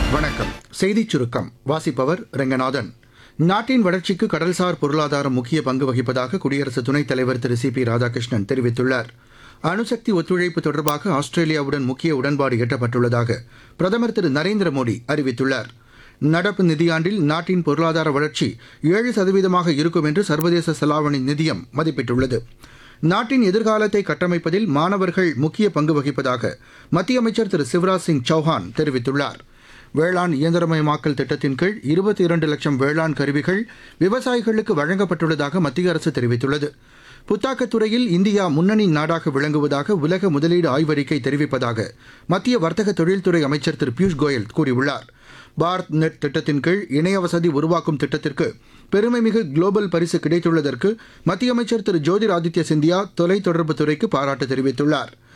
வணக்கம் செய்திச் சுருக்கம் வாசிப்பவர் ரெங்கநாதன் நாட்டின் வளர்ச்சிக்கு கடல்சார் பொருளாதாரம் முக்கிய பங்கு வகிப்பதாக குடியரசு துணைத் தலைவர் திரு சி பி ராதாகிருஷ்ணன் தெரிவித்துள்ளார் அணுசக்தி ஒத்துழைப்பு தொடர்பாக ஆஸ்திரேலியாவுடன் முக்கிய உடன்பாடு எட்டப்பட்டுள்ளதாக பிரதமர் திரு நரேந்திர மோடி அறிவித்துள்ளார் நடப்பு நிதியாண்டில் நாட்டின் பொருளாதார வளர்ச்சி ஏழு சதவீதமாக இருக்கும் என்று சர்வதேச செலாவணி நிதியம் மதிப்பிட்டுள்ளது நாட்டின் எதிர்காலத்தை கட்டமைப்பதில் மாணவர்கள் முக்கிய பங்கு வகிப்பதாக மத்திய அமைச்சர் திரு சிவராஜ் சிங் சௌஹான் தெரிவித்துள்ளார் வேளாண் இயந்திரமயமாக்கல் திட்டத்தின் கீழ் இருபத்தி இரண்டு லட்சம் வேளாண் கருவிகள் விவசாயிகளுக்கு வழங்கப்பட்டுள்ளதாக மத்திய அரசு தெரிவித்துள்ளது புத்தாக்கத் துறையில் இந்தியா முன்னணி நாடாக விளங்குவதாக உலக முதலீடு ஆய்வறிக்கை தெரிவிப்பதாக மத்திய வர்த்தக தொழில்துறை அமைச்சர் திரு பியூஷ் கோயல் கூறியுள்ளார் பாரத் நெட் திட்டத்தின் கீழ் இணைய வசதி உருவாக்கும் திட்டத்திற்கு பெருமைமிகு குளோபல் பரிசு கிடைத்துள்ளதற்கு மத்திய அமைச்சர் திரு ஜோதிர் ஆதித்ய சிந்தியா தொலைத்தொடர்புத் துறைக்கு பாராட்டு தெரிவித்துள்ளார்